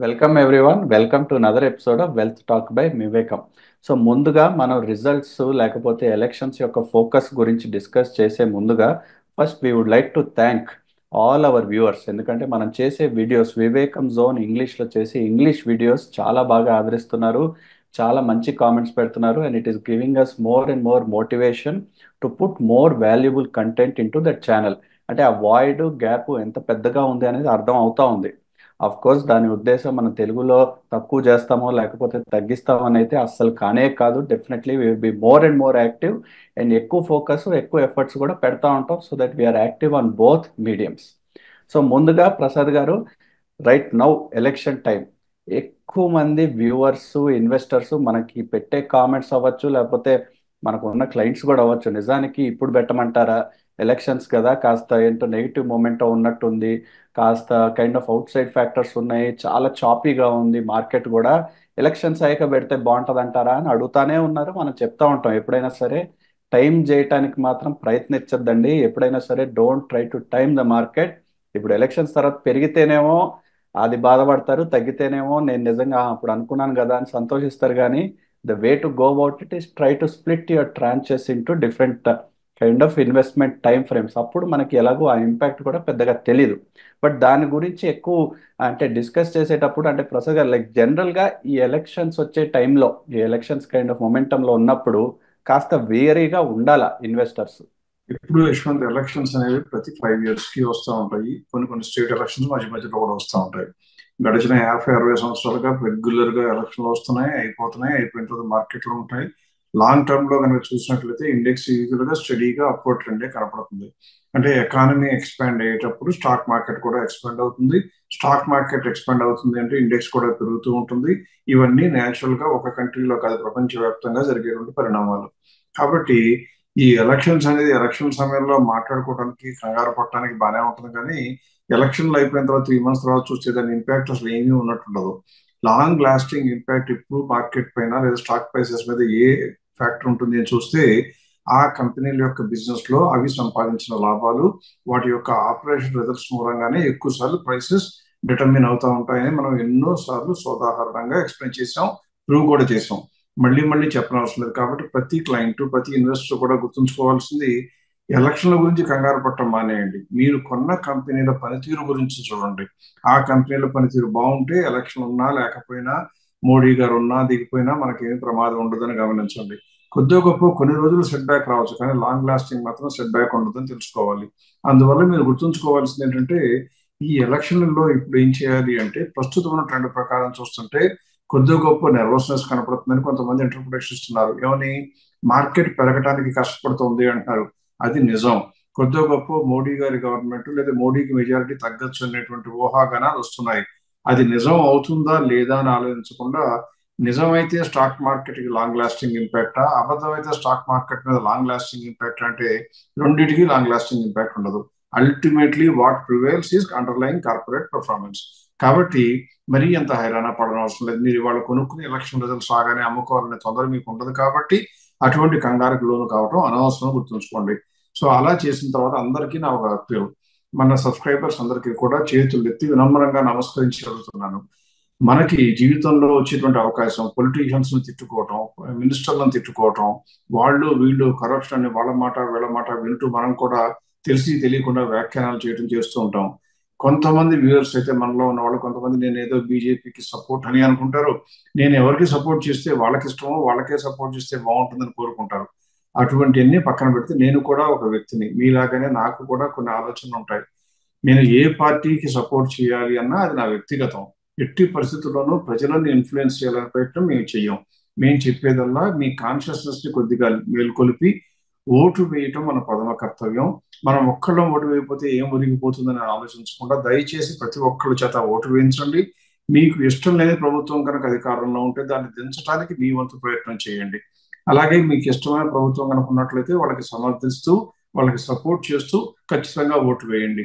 welcome everyone welcome to another episode of wealth talk by Vivekam so ముందుగా మనం results లేకపోతే elections యొక్క focus గురించి డిస్కస్ చేసే ముందుగా first we would like to thank all our viewers ఎందుకంటే మనం చేసే వీడియోస్ వివేకం జోన్ ఇంగ్లీష్లో చేసే ఇంగ్లీష్ వీడియోస్ చాలా బాగా ఆదరిస్తున్నారు చాలా మంచి కామెంట్స్ పెడుతున్నారు and it is giving us more and more motivation to put more valuable content into that channel అంటే ఆ వాయిడ్ గ్యాప్ ఎంత పెద్దగా ఉంది అనేది అర్థం అవుతా ఉంది అఫ్ కోర్స్ దాని ఉద్దేశం మనం తెలుగులో తక్కువ చేస్తామో లేకపోతే తగ్గిస్తామో అని అయితే అస్సలు కానే కాదు definitely will be more and more active and ఎక్కువ ఫోకస్ ఎక్కువ ఎఫర్ట్స్ కూడా పెడతా ఉంటాం so that we are active on both mediums so ముందుగా ప్రసాద్ గారు రైట్ నౌ ఎలక్షన్ టైం ఎక్కువ మంది వ్యూవర్స్ ఇన్వెస్టర్స్ మనకి పెట్టే కామెంట్స్ అవ్వచ్చు లేకపోతే మనకు ఉన్న క్లయింట్స్ కూడా అవ్వచ్చు నిజానికి ఇప్పుడు పెట్టమంటారా ఎలక్షన్స్ కదా కాస్త ఏంటో నెగిటివ్ మూమెంట్ ఉన్నట్టుంది కాస్త kind of outside factors ఉన్నాయి చాలా చాపీగా ఉంది మార్కెట్ కూడా ఎలక్షన్స్ అయ్యాక పెడితే బాగుంటుంది అంటారా అని అడుగుతానే ఉన్నారు మనం చెప్తా ఉంటాం ఎప్పుడైనా సరే టైం చేయటానికి మాత్రం ప్రయత్నించద్దండి ఎప్పుడైనా సరే don't try to time the market ఇప్పుడు ఎలక్షన్స్ తర్వాత పెరిగితేనేమో అది బాధపడతారు తగ్గితేనేమో నేను నిజంగా అప్పుడు అనుకున్నాను కదా అని సంతోషిస్తారు కానీ the way to go about it is try to split your tranches into different kind of investment time frames అప్పుడు మనకి ఎలాగో ఆ ఇంపాక్ట్ కూడా పెద్దగా తెలీదు బట్ దాని గురించి ఎక్కువ అంటే డిస్కస్ చేసేటప్పుడు అంటే ప్రసాద్ గారు లైక్ జనరల్గా ఈ ఎలక్షన్స్ వచ్చే టైంలో ఈ ఎలక్షన్స్ కైండ్ ఆఫ్ మొమెంటంలో ఉన్నప్పుడు కాస్త వేరీగా ఉండాలా ఇన్వెస్టర్స్ ఇప్పుడు యశ్వంత్ ఎలక్షన్స్ అనేవి ప్రతి ఫైవ్ ఇయర్స్ కి వస్తూ ఉంటాయి కొన్ని కొన్ని స్టేట్ ఎలక్షన్స్ మధ్య మధ్యలో కూడా వస్తూ ఉంటాయి గడిచిన యాభై అరవై సంవత్సరాలుగా రెగ్యులర్ గా ఎలక్షన్లు వస్తున్నాయి అయిపోతున్నాయి అయిపోయిన తర్వాత మార్కెట్లు ఉంటాయి లాంగ్ టర్మ్ లో కనుక చూసినట్లయితే ఇండెక్స్ ఈజీగా గా స్టడీగా అప్వర్డ్ ట్రెండే కనపడుతుంది అంటే ఎకానమీ ఎక్స్పాండ్ అయ్యేటప్పుడు స్టాక్ మార్కెట్ కూడా ఎక్స్పాండ్ అవుతుంది స్టాక్ మార్కెట్ ఎక్స్పాండ్ అవుతుంది అంటే ఇండెక్స్ కూడా పెరుగుతూ ఉంటుంది ఇవన్నీ న్యాచురల్ గా ఒక కంట్రీలో కాదు ప్రపంచవ్యాప్తంగా జరిగేటువంటి పరిణామాలు కాబట్టి ఈ ఎలక్షన్స్ అనేది ఎలక్షన్ సమయంలో మాట్లాడుకోవడానికి కంగారు పట్టడానికి బాగానే ఉంటుంది కానీ ఎలక్షన్లు అయిపోయిన తర్వాత త్రీ మంత్స్ తర్వాత చూస్తే దాని ఇంపాక్ట్ అసలు ఏమీ ఉన్నట్టుండదు లాంగ్ లాస్టింగ్ ఇంపాక్ట్ ఇప్పుడు మార్కెట్ పైన లేదా స్టాక్ ప్రైసెస్ మీద ఏ ఫ్యాక్టర్ ఉంటుంది అని చూస్తే ఆ కంపెనీల యొక్క బిజినెస్ లో అవి సంపాదించిన లాభాలు వాటి యొక్క ఆపరేషన్ రిజల్ట్స్ మూలంగానే ఎక్కువ సార్లు ప్రైసెస్ డిటర్మిన్ అవుతూ ఉంటాయని మనం ఎన్నో సార్లు సోదాహరణంగా ఎక్స్ప్లెయిన్ చేసాం ప్రూవ్ కూడా చేసాం మళ్ళీ మళ్ళీ చెప్పనవసరం లేదు కాబట్టి ప్రతి క్లయింట్ ప్రతి ఇన్వెస్టర్ కూడా గుర్తుంచుకోవాల్సింది ఎలక్షన్ల గురించి కంగారు పట్టడం మానేయండి మీరు కొన్న కంపెనీల పనితీరు గురించి చూడండి ఆ కంపెనీల పనితీరు బాగుంటే ఎలక్షన్ ఉన్నా లేకపోయినా మోడీ గారు ఉన్నా దిగిపోయినా మనకేమి ప్రమాదం ఉండదని గమనించండి కొద్ది గొప్ప కొన్ని రోజులు సెట్ బ్యాక్ రావచ్చు కానీ లాంగ్ లాస్టింగ్ మాత్రం సెట్ బ్యాక్ ఉండదని తెలుసుకోవాలి అందువల్ల మీరు గుర్తుంచుకోవాల్సింది ఏంటంటే ఈ ఎలక్షన్లలో ఇప్పుడు ఏం చేయాలి అంటే ప్రస్తుతం ఉన్న ట్రెండ్ ప్రకారం చూస్తుంటే కొద్ది గొప్ప నెర్వస్నెస్ కనపడుతుందని కొంతమంది ఇంటర్ప్రిటేషన్ ఇస్తున్నారు ఏమని మార్కెట్ పెరగడానికి కష్టపడుతుంది అంటున్నారు అది నిజం కొద్ది గొప్ప మోడీ గారి గవర్నమెంట్ లేదా మోడీకి మెజారిటీ తగ్గచ్చు అనేటువంటి ఊహాగానాలు వస్తున్నాయి అది నిజం అవుతుందా లేదా అని ఆలోచించకుండా నిజమైతే స్టాక్ మార్కెట్ కి లాంగ్ లాస్టింగ్ ఇంపాక్ట్ అబద్ధమైతే స్టాక్ మార్కెట్ మీద లాంగ్ లాస్టింగ్ ఇంపాక్ట్ అంటే రెండింటికి లాంగ్ లాస్టింగ్ ఇంపాక్ట్ ఉండదు ultimately what prevails is underline corporate performance కాబట్టి మరీ అంత హైరాణ పడడం అవసరం లేదు మీరు ఇవాళ కొనుక్కుని ఎలక్షన్ రిజల్ట్స్ రాగానే అమ్ముకోవాలనే తొందర మీకు ఉండదు కాబట్టి అటువంటి కంగారుకి లోను కావడం అనవసరం గుర్తుంచుకోండి సో అలా చేసిన తర్వాత అందరికీ నా ఒక అప్పీల్ మన సబ్స్క్రైబర్స్ అందరికీ కూడా చేతులు ఎత్తి వినమ్రంగా నమస్కరించి అడుగుతున్నాను మనకి జీవితంలో వచ్చేటువంటి అవకాశం పొలిటీషియన్స్ ని తిట్టుకోవటం మినిస్టర్లను తిట్టుకోవటం వాళ్ళు వీళ్ళు కరప్షన్ అని వాళ్ళ మాట వీళ్ళ మాట వింటూ మనం కూడా తెలిసి తెలియకుండా వ్యాఖ్యానాలు చేయడం చేస్తూ ఉంటాం కొంతమంది వ్యూవర్స్ అయితే మనలో ఉన్న వాళ్ళు కొంతమంది నేను ఏదో బీజేపీకి సపోర్ట్ అని అనుకుంటారు నేను ఎవరికి సపోర్ట్ చేస్తే వాళ్ళకి ఇష్టమో వాళ్ళకే సపోర్ట్ చేస్తే బాగుంటుందని కోరుకుంటారు అటువంటి అన్ని పక్కన పెడితే నేను కూడా ఒక వ్యక్తిని మీలాగానే నాకు కూడా కొన్ని ఆలోచనలు ఉంటాయి నేను ఏ పార్టీకి సపోర్ట్ చేయాలి అన్నా అది నా వ్యక్తిగతం ఎట్టి పరిస్థితుల్లోనూ ప్రజలను ఇన్ఫ్లుయెన్స్ చేయాలనే ప్రయత్నం మేము చెయ్యం మేము చెప్పేదల్లా మీ కాన్షియస్నెస్ ని కొద్దిగా మేల్కొలిపి ఓటు వేయటం మన ప్రథమ కర్తవ్యం మనం ఒక్కళ్ళం ఓటు వేయకపోతే ఏం ఒరిగిపోతుందని ఆలోచించకుండా దయచేసి ప్రతి ఒక్కళ్ళ చేత ఓటు వేయించండి మీకు ఇష్టం లేని ప్రభుత్వం కనుక అధికారంలో ఉంటే దాన్ని దించడానికి మీ వంతు ప్రయత్నం చేయండి అలాగే మీకు ఇష్టమైన ప్రభుత్వం కనుక ఉన్నట్లయితే వాళ్ళకి సమర్థిస్తూ వాళ్ళకి సపోర్ట్ చేస్తూ ఖచ్చితంగా ఓటు వేయండి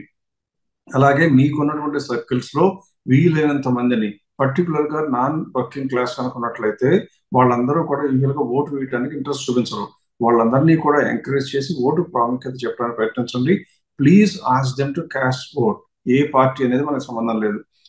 అలాగే మీకున్నటువంటి సర్కిల్స్ లో వీలైనంత మందిని పర్టికులర్ గా నాన్ వర్కింగ్ క్లాస్ కనుకున్నట్లయితే వాళ్ళందరూ కూడా యూజువల్ గా ఓటు వేయడానికి ఇంట్రెస్ట్ చూపించరు వాళ్ళందరినీ కూడా ఎంకరేజ్ చేసి ఓటు ప్రాముఖ్యత చెప్పడానికి ప్రయత్నించండి please ask them to cast vote ఏ పార్టీ అనేది మనకు సంబంధం లేదు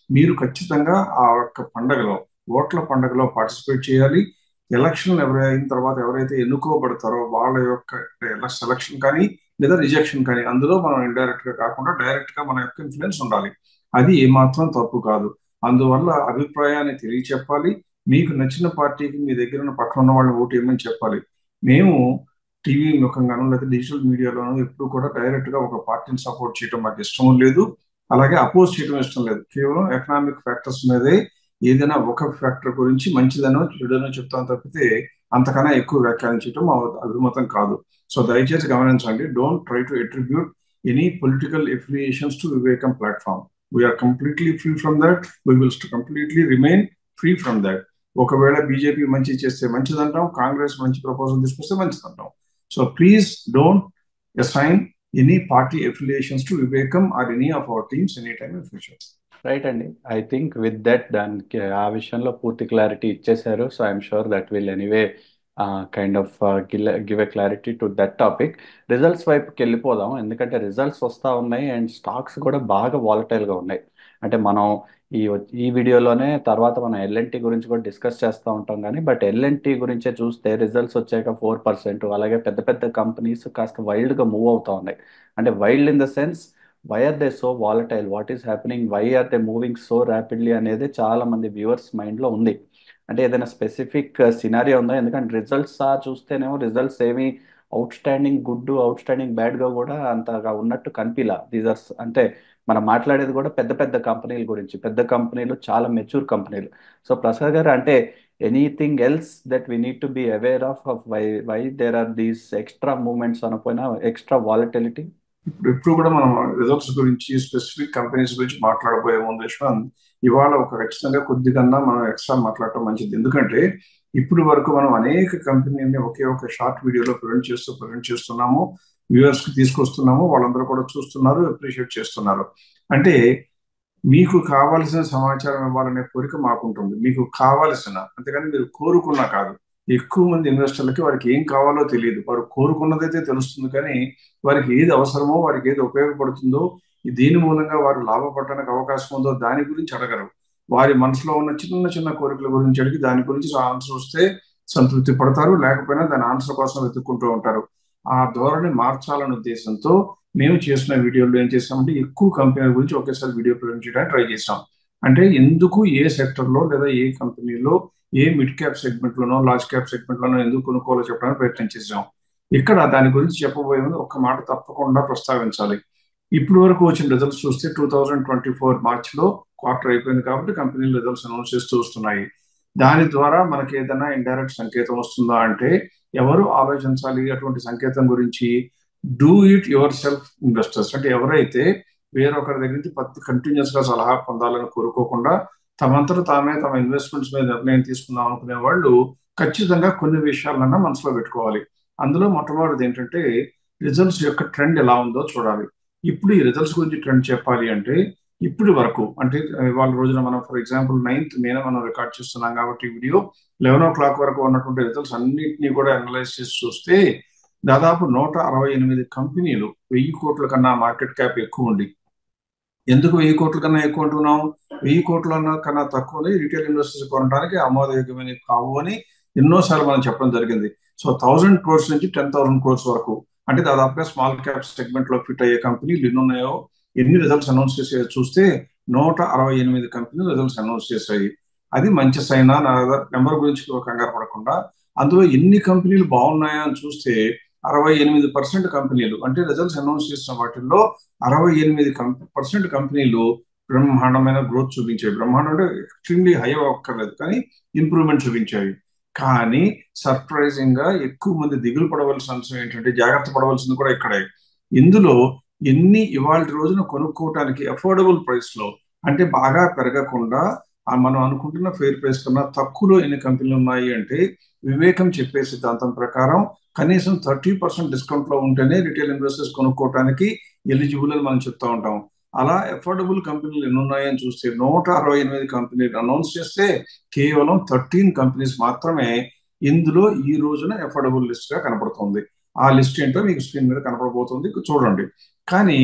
మీరు ఖచ్చితంగా ఆ యొక్క పండగలో ఓట్ల పండగలో పార్టిసిపేట్ చేయాలి ఎలక్షన్ ఎవరు అయిన తర్వాత ఎవరైతే ఎన్నుకోబడతారో వాళ్ళ యొక్క సెలక్షన్ కానీ లేదా రిజెక్షన్ కానీ అందులో మనం ఇండైరెక్ట్ గా కాకుండా డైరెక్ట్ గా మన యొక్క ఇన్ఫ్లుయెన్స్ ఉండాలి అది ఏమాత్రం తప్పు కాదు అందువల్ల అభిప్రాయాన్ని తెలియచెప్పాలి మీకు నచ్చిన పార్టీకి మీ దగ్గర ఉన్న పక్కన ఉన్న వాళ్ళని ఓటు ఏమని చెప్పాలి మేము టీవీ ముఖంగాను లేదా డిజిటల్ మీడియాలోనూ ఎప్పుడు కూడా డైరెక్ట్ గా ఒక పార్టీని సపోర్ట్ చేయడం మాకు ఇష్టం లేదు అలాగే అపోజ్ చేయడం ఇష్టం లేదు కేవలం ఎకనామిక్ ఫ్యాక్టర్స్ మీదే ఏదైనా ఒక ఫ్యాక్టర్ గురించి మంచిదనో చెడునో చెప్తాం తప్పితే అంతకన్నా ఎక్కువ వ్యాఖ్యానించడం మా అభిమతం కాదు సో దయచేసి గమనించండి don't try to attribute any political affiliations to Vivekam platform we are completely free from that we will completely remain free from that ఒకవేళ బీజేపీ మంచి చేస్తే మంచిదంటాం కాంగ్రెస్ మంచి ప్రపోజల్ తీసుకొస్తే మంచిదంటాం so please don't assign any party affiliations to Vivekam or any of our teams any time in future right అండి I think with that దానికి ఆ విషయంలో పూర్తి క్లారిటీ ఇచ్చేశారు so I'm sure that will anyway kind of give a clarity to that topic results వైపుకి వెళ్ళిపోదాం ఎందుకంటే results వస్తూ ఉన్నాయి అండ్ స్టాక్స్ కూడా బాగా వాలటైల్గా ఉన్నాయి అంటే మనం ఈ ఈ వీడియోలోనే తర్వాత మనం ఎల్ఎన్టీ గురించి కూడా డిస్కస్ చేస్తూ ఉంటాం కానీ బట్ ఎల్ఎన్టీ గురించే చూస్తే రిజల్ట్స్ వచ్చాక ఫోర్ పర్సెంట్ అలాగే పెద్ద పెద్ద కంపెనీస్ కాస్త వైల్డ్గా మూవ్ అవుతూ ఉన్నాయి అంటే wild in the sense why are they so volatile what is happening why are they moving so rapidly అనేది చాలా మంది వ్యూవర్స్ మైండ్లో ఉంది అంటే ఏదైనా స్పెసిఫిక్ సినారియో ఉందా ఎందుకంటే రిజల్ట్స్ ఆ చూస్తేనేమో రిజల్ట్స్ ఏమి outstanding good outstanding బ్యాడ్గా కూడా అంతగా ఉన్నట్టు కనిపిలా దీస్ ఆర్ అంటే మనం మాట్లాడేది కూడా పెద్ద పెద్ద కంపెనీల గురించి పెద్ద కంపెనీలు చాలా మెచ్యూర్ కంపెనీలు సో ప్రసాద్ గారు అంటే anything else that we need to be aware of of why why there are these extra moments అనపోయినా ఎక్స్ట్రా వాలటిలిటీ ఇప్పుడు ఇప్పుడు కూడా మనం రిజల్ట్స్ గురించి స్పెసిఫిక్ కంపెనీస్ గురించి మాట్లాడబోయే ముందు యశ్వంత్ ఇవాళ ఒక ఖచ్చితంగా కొద్దిగన్నా మనం ఎక్స్ట్రా మాట్లాడటం మంచిది ఎందుకంటే ఇప్పుడు వరకు మనం అనేక కంపెనీని ఒకే ఒక షార్ట్ వీడియోలో ప్రజెంట్ చేస్తూ ప్రజెంట్ చేస్తున్నాము వ్యూవర్స్ కి తీసుకొస్తున్నాము వాళ్ళందరూ కూడా చూస్తున్నారు అప్రిషియేట్ చేస్తున్నారు అంటే మీకు కావాల్సిన సమాచారం ఇవ్వాలనే కోరిక మాకుంటుంది మీకు కావాల్సిన అంతేగాని మీరు కోరుకున్నా కాదు ఎక్కువ మంది ఇన్వెస్టర్లకి వారికి ఏం కావాలో తెలియదు వారు కోరుకున్నదైతే తెలుస్తుంది కానీ వారికి ఏది అవసరమో వారికి ఏది ఉపయోగపడుతుందో దేని మూలంగా వారు లాభపడడానికి అవకాశం ఉందో దాని గురించి అడగరు వారి మనసులో ఉన్న చిన్న చిన్న కోరికల గురించి అడిగి దాని గురించి ఆన్సర్ వస్తే సంతృప్తి పడతారు లేకపోయినా దాని ఆన్సర్ కోసం వెతుక్కుంటూ ఉంటారు ఆ ధోరణి మార్చాలనే ఉద్దేశంతో మేము చేసిన వీడియోలో ఏం చేసామంటే ఎక్కువ కంపెనీల గురించి ఒకేసారి వీడియో ప్రజెంట్ చేయడానికి ట్రై చేసాం అంటే ఎందుకు ఏ సెక్టర్లో లేదా ఏ కంపెనీలో ఏ మిడ్ క్యాప్ సెగ్మెంట్ లోనో లార్జ్ క్యాప్ సెగ్మెంట్ లోనో ఎందుకు కొనుక్కోవాలో చెప్పడానికి ప్రయత్నం చేసాం ఇక్కడ దాని గురించి చెప్పబోయే ముందు ఒక్క మాట తప్పకుండా ప్రస్తావించాలి ఇప్పుడు వరకు వచ్చిన రిజల్ట్స్ చూస్తే two thousand twenty four March లో క్వార్టర్ అయిపోయింది కాబట్టి కంపెనీలు రిజల్ట్స్ అనౌన్స్ చేస్తూ వస్తున్నాయి దాని ద్వారా మనకి ఏదైనా ఇండైరెక్ట్ సంకేతం వస్తుందా అంటే ఎవరు ఆలోచించాలి అటువంటి సంకేతం గురించి do it yourself investors అంటే ఎవరైతే వేరొకరి దగ్గర నుంచి ప్రతి కంటిన్యూస్ గా సలహా పొందాలని కోరుకోకుండా తమంతట తామే తమ ఇన్వెస్ట్మెంట్స్ మీద నిర్ణయం తీసుకుందాం అనుకునే వాళ్ళు ఖచ్చితంగా కొన్ని విషయాలన్నా మనసులో పెట్టుకోవాలి అందులో మొట్టమొదటిది ఏంటంటే రిజల్ట్స్ యొక్క ట్రెండ్ ఎలా ఉందో చూడాలి ఇప్పుడు ఈ రిజల్ట్స్ గురించి ట్రెండ్ చెప్పాలి అంటే ఇప్పటి వరకు అంటే వాళ్ళ రోజున మనం ఫర్ ఎగ్జాంపుల్ నైన్త్ మేన మనం రికార్డ్ చేస్తున్నాం కాబట్టి వీడియో లెవెన్ ఓ క్లాక్ వరకు ఉన్నటువంటి రిజల్ట్స్ అన్నింటినీ కూడా అనలైజ్ చేసి చూస్తే దాదాపు నూట అరవై ఎనిమిది కంపెనీలు వెయ్యి కోట్ల కన్నా మార్కెట్ క్యాప్ ఎక్కువ ఉండి ఎందుకు వెయ్యి కోట్ల కన్నా ఎక్కువ అంటున్నాం వెయ్యి కోట్ల కన్నా తక్కువని రీటైల్ ఇన్వెస్టర్స్ కొనడానికి ఆమోదయోగ్యమైన కావు అని ఎన్నోసార్లు మనం చెప్పడం జరిగింది సో థౌసండ్ క్రోర్స్ నుంచి టెన్ థౌసండ్ క్రోర్స్ వరకు అంటే దాదాపుగా స్మాల్ క్యాప్ సెగ్మెంట్ లో ఫిట్ అయ్యే కంపెనీలు ఎన్ని ఉన్నాయో ఎన్ని రిజల్ట్స్ అనౌన్స్ చేసే చూస్తే నూట అరవై ఎనిమిది కంపెనీలు రిజల్ట్స్ అనౌన్స్ చేశాయి అది మంచి సైన్ నెంబర్ గురించి కంగారు పడకుండా అందులో ఎన్ని కంపెనీలు బాగున్నాయా అని చూస్తే అరవై ఎనిమిది పర్సెంట్ కంపెనీలు అంటే రిజల్ట్స్ అనౌన్స్ చేసిన వాటిల్లో అరవై ఎనిమిది పర్సెంట్ కంపెనీలు బ్రహ్మాండమైన గ్రోత్ చూపించాయి బ్రహ్మాండం అంటే ఎక్స్ట్రీమ్లీ హై అవ్వక్కర్లేదు కానీ ఇంప్రూవ్మెంట్ చూపించాయి కానీ సర్ప్రైజింగ్ గా ఎక్కువ మంది దిగులు పడవలసిన అంశం ఏంటంటే జాగ్రత్త పడవలసింది కూడా ఇక్కడే ఇందులో ఎన్ని ఇవాళ రోజున కొనుక్కోవటానికి అఫోర్డబుల్ ప్రైస్ లో అంటే బాగా పెరగకుండా మనం అనుకుంటున్న ఫెయిర్ ప్రైస్ కన్నా తక్కువలో ఎన్ని కంపెనీలు ఉన్నాయి అంటే వివేకం చెప్పే సిద్ధాంతం ప్రకారం కనీసం థర్టీ పర్సెంట్ డిస్కౌంట్ లో ఉంటేనే రిటైల్ ఇన్వెస్టర్స్ కొనుక్కోవటానికి ఎలిజిబుల్ అని మనం చెప్తా ఉంటాం అలా అఫోర్డబుల్ కంపెనీలు ఎన్ని ఉన్నాయని చూస్తే నూట అరవై ఎనిమిది కంపెనీలు అనౌన్స్ చేస్తే కేవలం థర్టీన్ కంపెనీస్ మాత్రమే ఇందులో ఈ రోజున అఫోర్డబుల్ లిస్ట్ గా కనపడుతుంది ఆ లిస్ట్ ఏంటో మీకు స్క్రీన్ మీద కనపడబోతుంది చూడండి కానీ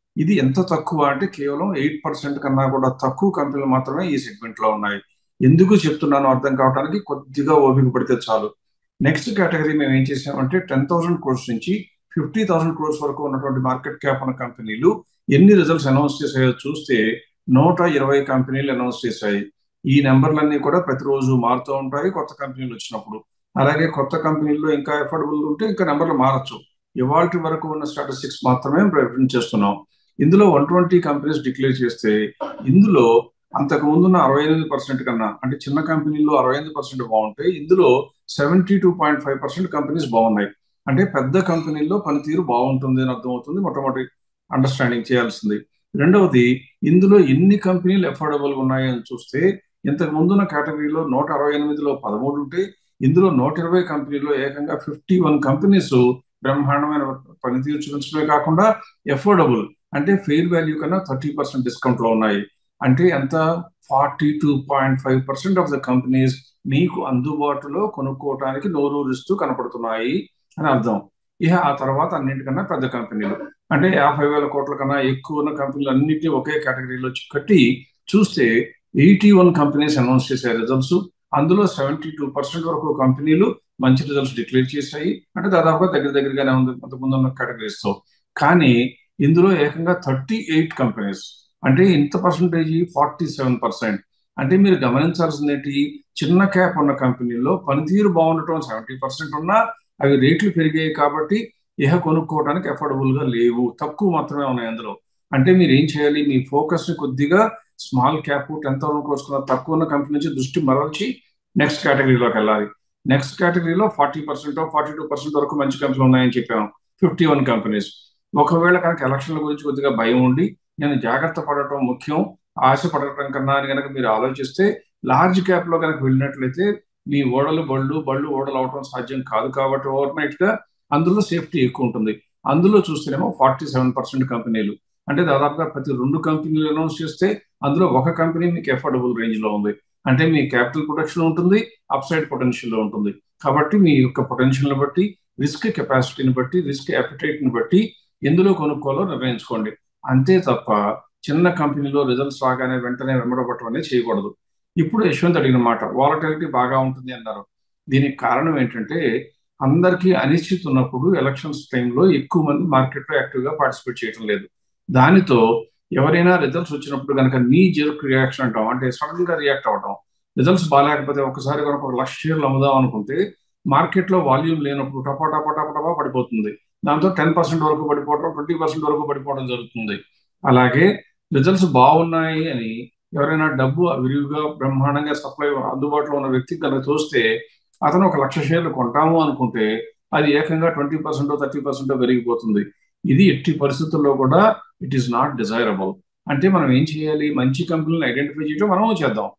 ఇది ఎంత తక్కువ అంటే కేవలం ఎయిట్ పర్సెంట్ కన్నా కూడా తక్కువ కంపెనీలు మాత్రమే ఈ సెగ్మెంట్ లో ఉన్నాయి ఎందుకు చెప్తున్నానో అర్థం కావడానికి కొద్దిగా ఓపిక పడితే చాలు నెక్స్ట్ కేటగిరీ మేము ఏం చేసామంటే టెన్ థౌసండ్ క్రోర్స్ నుంచి ఫిఫ్టీ థౌసండ్ క్రోర్స్ వరకు ఉన్నటువంటి మార్కెట్ క్యాప్ ఉన్న కంపెనీలు ఎన్ని రిజల్ట్స్ అనౌన్స్ చేసాయో చూస్తే నూట ఇరవై కంపెనీలు అనౌన్స్ చేశాయి ఈ నెంబర్లన్నీ కూడా ప్రతిరోజు మారుతూ ఉంటాయి కొత్త కంపెనీలు వచ్చినప్పుడు అలాగే కొత్త కంపెనీల్లో ఇంకా ఎఫోర్డబుల్ ఉంటే ఇంకా నెంబర్లు మారచ్చు ఇవాళ వరకు ఉన్న స్టాటిస్టిక్స్ మాత్రమే ప్రకటన చేస్తున్నాం ఇందులో వన్ ట్వంటీ కంపెనీస్ డిక్లేర్ చేస్తే ఇందులో అంతకు ముందున్న అరవై ఎనిమిది పర్సెంట్ కన్నా అంటే చిన్న కంపెనీల్లో అరవై ఎనిమిది పర్సెంట్ బాగుంటాయి ఇందులో seventy two point five percent companies బాగున్నాయి అంటే పెద్ద కంపెనీల్లో పనితీరు బాగుంటుంది అని అర్థమవుతుంది మొట్టమొదటి అండర్స్టాండింగ్ చేయాల్సింది రెండవది ఇందులో ఎన్ని కంపెనీలు ఎఫోర్డబుల్ ఉన్నాయని చూస్తే ఇంతకు ముందున్న కేటగిరీలో నూట అరవై ఎనిమిదిలో పదమూడు ఉంటే ఇందులో నూట ఇరవై కంపెనీలో ఏకంగా ఫిఫ్టీ వన్ కంపెనీస్ బ్రహ్మాండమైన పనితీరు చూపించడమే కాకుండా ఎఫోర్డబుల్ అంటే ఫెయిర్ వాల్యూ కన్నా థర్టీ పర్సెంట్ డిస్కౌంట్ లో ఉన్నాయి అంటే ఎంత forty two point five percent of the companies మీకు అందుబాటులో కొనుక్కోవటానికి నోరూరిస్తూ కనపడుతున్నాయి అని అర్థం ఇక ఆ తర్వాత అన్నింటికన్నా పెద్ద కంపెనీలు అంటే యాభై వేల కోట్ల కన్నా ఎక్కువ ఉన్న కంపెనీలు అన్నింటినీ ఒకే కేటగిరీలో కట్టి చూస్తే ఎయిటీ వన్ కంపెనీస్ అనౌన్స్ చేసే రిజల్ట్స్ అందులో సెవెంటీ టూ పర్సెంట్ వరకు కంపెనీలు మంచి రిజల్ట్స్ డిక్లేర్ చేశాయి అంటే దాదాపుగా దగ్గర దగ్గరగానే ఉంది అంతకుముందు ఉన్న కేటగిరీస్ తో కానీ ఇందులో ఏకంగా థర్టీ ఎయిట్ కంపెనీస్ అంటే ఇంత పర్సంటేజ్ ఫార్టీ సెవెన్ పర్సెంట్ అంటే మీరు గమనించాల్సింది ఏంటి చిన్న క్యాప్ ఉన్న కంపెనీల్లో పనితీరు బాగుండటం సెవెంటీ పర్సెంట్ ఉన్నా అవి రేట్లు పెరిగాయి కాబట్టి ఇహ కొనుక్కోవడానికి అఫోర్డబుల్ గా లేవు తక్కువ మాత్రమే ఉన్నాయి అందులో అంటే మీరు ఏం చేయాలి మీ ఫోకస్ ని కొద్దిగా స్మాల్ క్యాప్ టెన్ థౌసండ్ కోసుకున్న తక్కువ ఉన్న కంపెనీ నుంచి దృష్టి మరల్చి నెక్స్ట్ కేటగిరీలోకి వెళ్ళాలి నెక్స్ట్ కేటగిరీలో forty percent forty two percent వరకు మంచి కంపెనీలు ఉన్నాయని చెప్పాము ఫిఫ్టీ వన్ కంపెనీస్ ఒకవేళ కనుక ఎలక్షన్ల గురించి కొద్దిగా భయం ఉండి నేను జాగ్రత్త పడటం ముఖ్యం ఆశ పడటం కన్నా అని కనుక మీరు ఆలోచిస్తే లార్జ్ క్యాప్ లో కనుక వెళ్ళినట్లయితే మీ ఓడలు బళ్ళు బళ్ళు ఓడలు అవటం సాధ్యం కాదు కాబట్టి ఓవర్ నైట్ గా అందులో సేఫ్టీ ఎక్కువ ఉంటుంది అందులో చూస్తేనేమో ఫార్టీ సెవెన్ పర్సెంట్ కంపెనీలు అంటే దాదాపుగా ప్రతి రెండు కంపెనీలు అనౌన్స్ చేస్తే అందులో ఒక కంపెనీ మీకు ఎఫోర్డబుల్ రేంజ్ లో ఉంది అంటే మీ క్యాపిటల్ ప్రొటెక్షన్ ఉంటుంది అప్సైడ్ పొటెన్షియల్ లో ఉంటుంది కాబట్టి మీ యొక్క పొటెన్షియల్ బట్టి రిస్క్ కెపాసిటీని బట్టి రిస్క్ అపిటైట్ ని బట్టి ఎందులో కొనుక్కోవాలో నిర్ణయించుకోండి అంతే తప్ప చిన్న కంపెనీలో రిజల్ట్స్ రాగానే వెంటనే వెంబడబట్టం అనేది చేయకూడదు ఇప్పుడు యశ్వంత్ అడిగిన మాట వాలటాలిటీ బాగా ఉంటుంది అన్నారు దీనికి కారణం ఏంటంటే అందరికీ అనిశ్చితి ఉన్నప్పుడు ఎలక్షన్స్ టైంలో ఎక్కువ మంది మార్కెట్లో యాక్టివ్గా పార్టిసిపేట్ చేయడం లేదు దానితో ఎవరైనా రిజల్ట్స్ వచ్చినప్పుడు కనుక నీ జెరుక్ రియాక్షన్ అంటాం అంటే సడన్ గా రియాక్ట్ అవడం రిజల్ట్స్ బాగాలేకపోతే ఒకసారి కనుక ఒక లక్ష షేర్లు అమ్ముదాం అనుకుంటే మార్కెట్లో వాల్యూమ్ లేనప్పుడు టపా టపా టపా టపా పడిపోతుంది దాంతో టెన్ పర్సెంట్ వరకు పడిపోవడం ట్వంటీ పర్సెంట్ వరకు పడిపోవడం జరుగుతుంది అలాగే రిజల్ట్స్ బాగున్నాయి అని ఎవరైనా డబ్బు విరివిగా బ్రహ్మాండంగా సప్లై అందుబాటులో ఉన్న వ్యక్తికి కనుక చూస్తే అతను ఒక లక్ష షేర్లు కొంటాము అనుకుంటే అది ఏకంగా ట్వంటీ పర్సెంట్ థర్టీ పర్సెంట్ పెరిగిపోతుంది ఇది ఎట్టి పరిస్థితుల్లో కూడా ఇట్ ఈస్ నాట్ డిజైరబుల్ అంటే మనం ఏం చేయాలి మంచి కంపెనీలను ఐడెంటిఫై చేయడం మనం చేద్దాం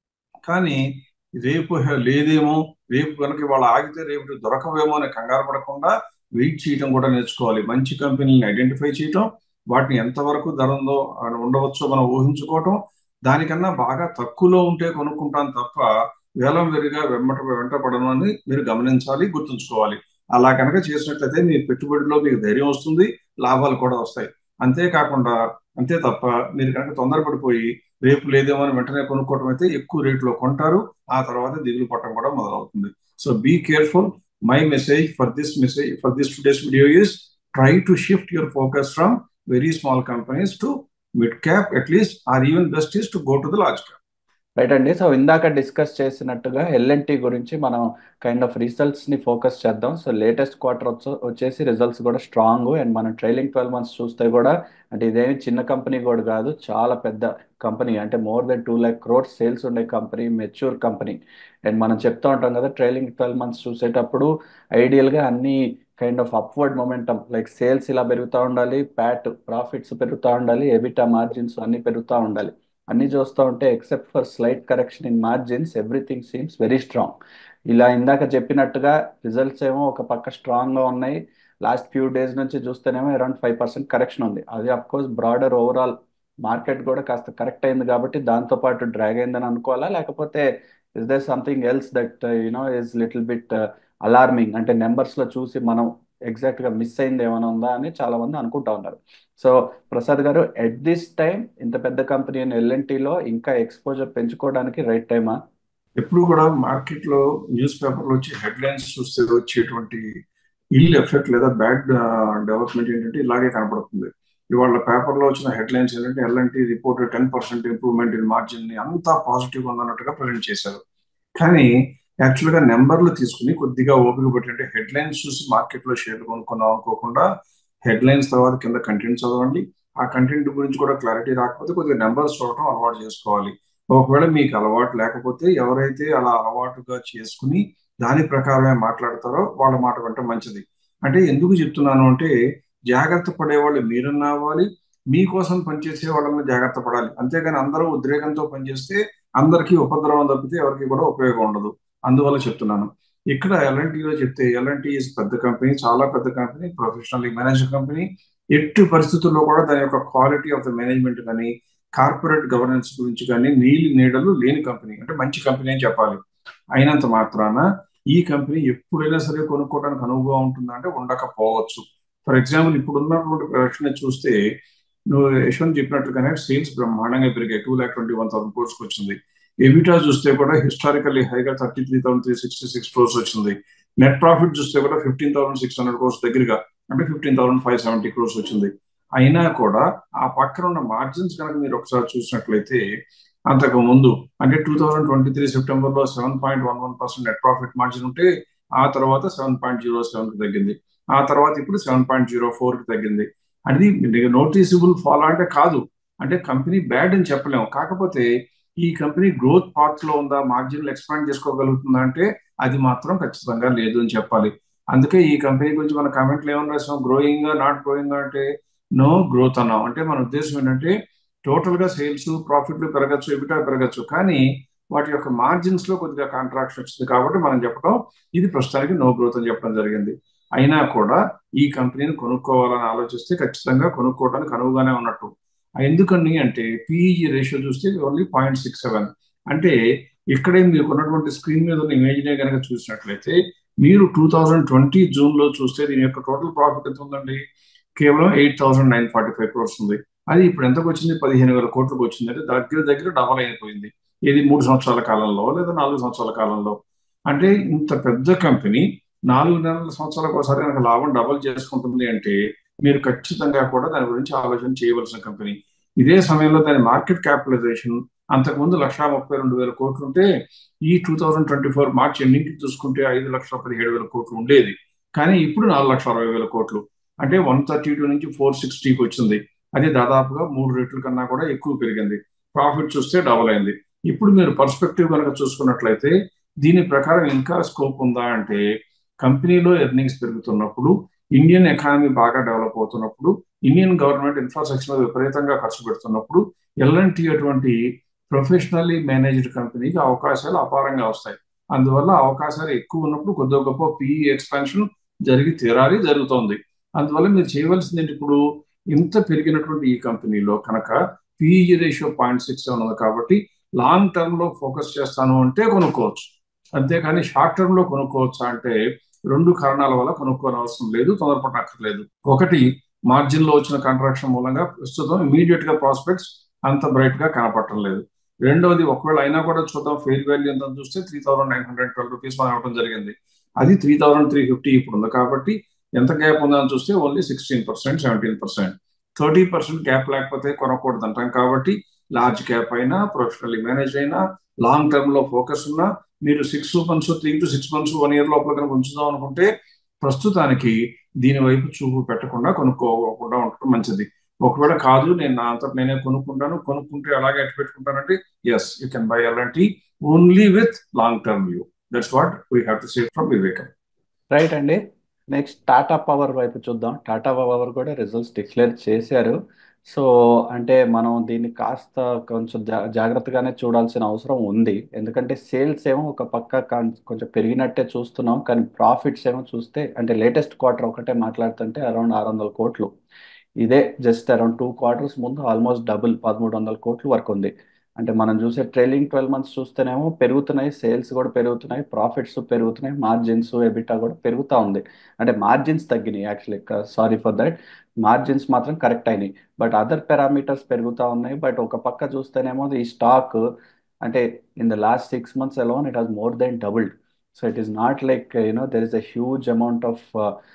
కానీ రేపు లేదేమో రేపు కనుక వాళ్ళు ఆగితే రేపు దొరకవేమో అని కంగారు పడకుండా వెయిట్ చేయడం కూడా నేర్చుకోవాలి మంచి కంపెనీలను ఐడెంటిఫై చేయటం వాటిని ఎంతవరకు ధర ఉందో ఉండవచ్చో మనం ఊహించుకోవటం దానికన్నా బాగా తక్కువలో ఉంటే కొనుక్కుంటాం తప్ప వేలం వెరిగా వెంబట వెంటపడను అని మీరు గమనించాలి గుర్తుంచుకోవాలి అలా కనుక చేసినట్లయితే మీ పెట్టుబడిలో మీకు ధైర్యం వస్తుంది లాభాలు కూడా వస్తాయి అంతేకాకుండా అంతే తప్ప మీరు కనుక తొందరపడిపోయి రేపు లేదేమో అని వెంటనే కొనుక్కోవడం అయితే ఎక్కువ రేట్లో కొంటారు ఆ తర్వాత దిగులు పట్టడం కూడా మొదలవుతుంది so be careful my message for this message for this today's video is try to shift your focus from very small companies to mid cap at least or even best is to go to the large cap right అండి so ఇందాక discuss చేసినట్టుగా L N T గురించి మనం kind of results ని focus చేద్దాం so latest quarter వచ్చేసి results కూడా strong and మనం ట్రైలింగ్ ట్వెల్వ్ మంత్స్ చూస్తే కూడా అంటే ఇదేమి చిన్న కంపెనీ కూడా కాదు చాలా పెద్ద కంపెనీ అంటే more than two lakh crores sales ఉండే కంపెనీ మెచ్యూర్ కంపెనీ అండ్ మనం చెప్తూ ఉంటాం కదా ట్రైలింగ్ ట్వెల్వ్ మంత్స్ చూసేటప్పుడు ఐడియల్గా అన్ని kind of upward momentum like sales ఇలా పెరుగుతూ ఉండాలి ప్యాట్ ప్రాఫిట్స్ పెరుగుతూ ఉండాలి ఎబిటా మార్జిన్స్ అన్ని పెరుగుతూ ఉండాలి అన్ని చూస్తూ ఉంటే except for slight correction in margins everything seems very strong ఇలా ఇందాక చెప్పినట్టుగా రిజల్ట్స్ ఏమో ఒక పక్క స్ట్రాంగ్గా ఉన్నాయి లాస్ట్ ఫ్యూ డేస్ నుంచి చూస్తేనేమో అరౌండ్ ఫైవ్ పర్సెంట్ కరెక్షన్ ఉంది అది కోర్స్ బ్రాడర్ ఓవరాల్ మార్కెట్ కూడా కాస్త కరెక్ట్ అయింది కాబట్టి దాంతో పాటు డ్రాగ్ అయిందని అనుకోవాలా లేకపోతే is there something else that you know is little bit alarming అంటే నెంబర్స్లో చూసి మనం ఎగ్జాక్ట్గా మిస్ అయింది ఏమైనా ఉందా అని చాలా మంది అనుకుంటా ఉన్నారు సో ప్రసాద్ గారు ఎట్ దిస్ టైం ఇంత పెద్ద కంపెనీ అయిన ఎల్ఎన్టీలో ఇంకా ఎక్స్పోజర్ పెంచుకోవడానికి రైట్ టైమా ఎప్పుడు కూడా మార్కెట్ లో న్యూస్ పేపర్లో వచ్చి హెడ్లైన్స్ చూస్తే వచ్చేటువంటి ఇల్ ఎఫెక్ట్ లేదా బ్యాడ్ డెవలప్మెంట్ ఏంటంటే ఇలాగే కనపడుతుంది ఇవాళ పేపర్లో వచ్చిన హెడ్లైన్స్ ఏంటంటే L N T report ten percent improvement in margin ని అంతా పాజిటివ్ ఉందన్నట్టుగా ప్రజెంట్ చేశారు కానీ యాక్చువల్గా నెంబర్లు తీసుకుని కొద్దిగా ఓపిక పెట్టంటే హెడ్లైన్స్ చూసి మార్కెట్లో షేర్లు కొనుక్కుందాం అనుకోకుండా హెడ్లైన్స్ తర్వాత కింద కంటెంట్ చదవండి ఆ కంటెంట్ గురించి కూడా క్లారిటీ రాకపోతే కొద్దిగా నెంబర్స్ చూడటం అలవాటు చేసుకోవాలి ఒకవేళ మీకు అలవాటు లేకపోతే ఎవరైతే అలా అలవాటుగా చేసుకుని దాని ప్రకారమే మాట్లాడతారో వాళ్ళ మాట వింటే మంచిది అంటే ఎందుకు చెప్తున్నాను అంటే జాగ్రత్త పడేవాళ్ళు మీరన్నా అవ్వాలి మీకోసం పనిచేసే వాళ్ళని జాగ్రత్త పడాలి అంతేగాని అందరూ ఉద్రేకంతో పనిచేస్తే అందరికీ ఉపద్రవం తప్పితే ఎవరికి కూడా ఉపయోగం ఉండదు అందువల్ల చెప్తున్నాను ఇక్కడ ఎల్ఎన్టీలో చెప్తే ఎల్ఎన్టీ ఇస్ పెద్ద కంపెనీ చాలా పెద్ద కంపెనీ ప్రొఫెషనల్ మేనేజ్ కంపెనీ ఎట్టి పరిస్థితుల్లో కూడా దాని యొక్క క్వాలిటీ ఆఫ్ ద మేనేజ్మెంట్ కానీ కార్పొరేట్ గవర్నెన్స్ గురించి కానీ నీలి నీడలు లేని కంపెనీ అంటే మంచి కంపెనీ అని చెప్పాలి అయినంత మాత్రాన ఈ కంపెనీ ఎప్పుడైనా సరే కొనుక్కోవడానికి అనువుగా ఉంటుందా అంటే ఉండకపోవచ్చు ఫర్ ఎగ్జాంపుల్ ఇప్పుడు ఉన్నటువంటి ప్రొడక్షన్ చూస్తే నువ్వు యశ్వంత్ చెప్పినట్టుగానే సేల్స్ బ్రహ్మాండంగా పెరిగాయి two lakh twenty one thousand క్రోర్స్కి వచ్చింది ఎబిటా చూస్తే కూడా హిస్టారికల్లీ హైగా thirty three thousand three sixty six crores వచ్చింది నెట్ ప్రాఫిట్ చూస్తే కూడా fifteen thousand six hundred crores దగ్గరగా అంటే fifteen thousand five seventy crores వచ్చింది అయినా కూడా ఆ పక్కన ఉన్న మార్జిన్స్ కనుక మీరు ఒకసారి చూసినట్లయితే అంతకు ముందు అంటే two thousand twenty three September లో seven point one one percent net profit margin ఉంటే ఆ తర్వాత సెవెన్ పాయింట్ జీరో సెవెన్ కి తగ్గింది ఆ తర్వాత ఇప్పుడు సెవెన్ పాయింట్ జీరో ఫోర్ కి తగ్గింది అది నోటీసబుల్ ఫాల్ అంటే కాదు అంటే కంపెనీ బ్యాడ్ అని చెప్పలేము కాకపోతే ఈ కంపెనీ గ్రోత్ పాత్ లో ఉందా మార్జిన్లు ఎక్స్పాండ్ చేసుకోగలుగుతుందా అంటే అది మాత్రం ఖచ్చితంగా లేదు అని చెప్పాలి అందుకే ఈ కంపెనీ గురించి మన కామెంట్లు ఏమన్నా రాసాం గ్రోయింగ్ నాట్ గ్రోయింగ్ అంటే నో గ్రోత్ అన్నాం అంటే మన ఉద్దేశం ఏంటంటే టోటల్ గా సేల్స్ ప్రాఫిట్లు పెరగచ్చు ఎబిటా పెరగచ్చు కానీ వాటి యొక్క మార్జిన్స్ లో కొద్దిగా కాంట్రాక్షన్ వచ్చింది కాబట్టి మనం చెప్పడం ఇది ప్రస్తుతానికి నో గ్రోత్ అని చెప్పడం జరిగింది అయినా కూడా ఈ కంపెనీని కొనుక్కోవాలని ఆలోచిస్తే ఖచ్చితంగా కొనుక్కోవడానికి అనువుగానే ఉన్నట్టు ఎందుకని అంటే పిఈజీ రేషియో చూస్తే ఓన్లీ పాయింట్ సిక్స్ సెవెన్ అంటే ఇక్కడే మీకు ఉన్నటువంటి స్క్రీన్ మీద ఉన్న ఇమేజ్నే కనుక చూసినట్లయితే మీరు టూ థౌజండ్ ట్వంటీ జూన్ లో చూస్తే దీని యొక్క టోటల్ ప్రాఫిట్ ఎంత ఉందండి కేవలం eight thousand nine forty five crores ఉంది అది ఇప్పుడు ఎంతకు వచ్చింది పదిహేను వేల కోట్లకు వచ్చింది అంటే దగ్గర దగ్గర డబల్ అయిపోయింది ఇది మూడు సంవత్సరాల కాలంలో లేదా నాలుగు సంవత్సరాల కాలంలో అంటే ఇంత పెద్ద కంపెనీ నాలుగు నెలల సంవత్సరాలకు ఒకసారి కనుక లాభం డబల్ చేసుకుంటుంది అంటే మీరు ఖచ్చితంగా కూడా దాని గురించి ఆలోచన చేయవలసిన కంపెనీ ఇదే సమయంలో దాని మార్కెట్ క్యాపిటలైజేషన్ అంతకుముందు లక్షా ముప్పై రెండు వేల కోట్లు ఉంటే ఈ two thousand twenty four March ఎండింగ్కి చూసుకుంటే ఐదు లక్షల పదిహేడు వేల కోట్లు ఉండేది కానీ ఇప్పుడు నాలుగు లక్షల అరవై వేల కోట్లు అంటే వన్ థర్టీ టూ నుంచి ఫోర్ సిక్స్టీకి వచ్చింది అది దాదాపుగా మూడు రెట్ల కన్నా కూడా ఎక్కువ పెరిగింది ప్రాఫిట్ చూస్తే డబల్ అయింది ఇప్పుడు మీరు పర్స్పెక్టివ్ కనుక చూసుకున్నట్లయితే దీని ప్రకారం ఇంకా స్కోప్ ఉందా అంటే కంపెనీలో ఎర్నింగ్స్ పెరుగుతున్నప్పుడు ఇండియన్ ఎకానమీ బాగా డెవలప్ అవుతున్నప్పుడు ఇండియన్ గవర్నమెంట్ ఇన్ఫ్రాస్ట్రక్చర్ మీద విపరీతంగా ఖర్చు పెడుతున్నప్పుడు ఎల్ఎన్టీ అటువంటి ప్రొఫెషనల్లీ మేనేజ్డ్ కంపెనీకి అవకాశాలు అపారంగా వస్తాయి అందువల్ల అవకాశాలు ఎక్కువ ఉన్నప్పుడు కొద్ది గొప్ప పిఈ ఎక్స్పాన్షన్ జరిగి తీరాలి జరుగుతోంది అందువల్ల మీరు చేయవలసింది ఇప్పుడు ఇంత పెరిగినటువంటి ఈ కంపెనీలో కనుక పిఈ రేషియో పాయింట్ సిక్స్ ఉన్నది కాబట్టి లాంగ్ టర్మ్ లో ఫోకస్ చేస్తాను అంటే కొనుక్కోవచ్చు అంతేకాని షార్ట్ టర్మ్ లో కొనుక్కోవచ్చా అంటే రెండు కారణాల వల్ల కొనుక్కోని అవసరం లేదు తొందరపడక్కర్లేదు ఒకటి మార్జిన్ లో వచ్చిన కాంట్రాక్షన్ మూలంగా ప్రస్తుతం ఇమీడియట్ గా ప్రాస్పెక్ట్స్ అంత బ్రైట్ గా కనపడటం లేదు రెండవది ఒకవేళ అయినా కూడా చూద్దాం ఫెయిర్ వాల్యూ ఎంత చూస్తే three thousand nine hundred twelve rupees మనం ఇవ్వడం జరిగింది అది త్రీ థౌసండ్ త్రీ ఫిఫ్టీ ఇప్పుడు ఉంది కాబట్టి ఎంత గ్యాప్ ఉందని చూస్తే only sixteen percent seventeen percent thirty percent gap లేకపోతే కొనకూడదు అంటాం కాబట్టి లార్జ్ క్యాప్ అయినా ప్రొఫెషనల్లీ మేనేజ్ అయినా లాంగ్ టర్మ్ లో ఫోకస్ ఉన్నా మీరు six months three to six months one year లోపల కనుక ఉంచుదాం అనుకుంటే ప్రస్తుతానికి దీని వైపు చూపు పెట్టకుండా కొనుక్కోకుండా ఉండటం మంచిది ఒకవేళ కాదు నేను నా అంతటి నేనే కొనుక్కుంటాను కొనుక్కుంటే అలాగే ఎట్టు పెట్టుకుంటానంటే ఎస్ యూ కెన్ బై అలాంటి only with long term view that's what we have to say from Vivekam right అండి నెక్స్ట్ టాటా పవర్ వైపు చూద్దాం టాటా పవర్ కూడా రిజల్ట్స్ డిక్లేర్ చేశారు సో అంటే మనం దీన్ని కాస్త కొంచెం జా- జాగ్రత్తగానే చూడాల్సిన అవసరం ఉంది ఎందుకంటే సేల్స్ ఏమో ఒక పక్క కాన్- కొంచెం పెరిగినట్టే చూస్తున్నాం కానీ ప్రాఫిట్స్ ఏమో చూస్తే అంటే లేటెస్ట్ క్వార్టర్ ఒకటే మాట్లాడుతుంటే అరౌండ్ ఆరు వందల కోట్లు ఇదే జస్ట్ అరౌండ్ టూ క్వార్టర్స్ ముందు ఆల్మోస్ట్ డబుల్ పదమూడు వందల కోట్ల వరకు ఉంది అంటే మనం చూసే ట్రైలింగ్ ట్వెల్వ్ మంత్స్ చూస్తేనేమో పెరుగుతున్నాయి సేల్స్ కూడా పెరుగుతున్నాయి ప్రాఫిట్స్ పెరుగుతున్నాయి మార్జిన్స్ ఎబిటా కూడా పెరుగుతూ ఉంది అంటే మార్జిన్స్ తగ్గినాయి actually sorry for that margins మాత్రం కరెక్ట్ అయినాయి బట్ అదర్ పారామీటర్స్ పెరుగుతూ ఉన్నాయి బట్ ఒక పక్క చూస్తేనేమో ఈ స్టాక్ అంటే in the last six months alone it has more than doubled so it is not like you know there is a huge amount of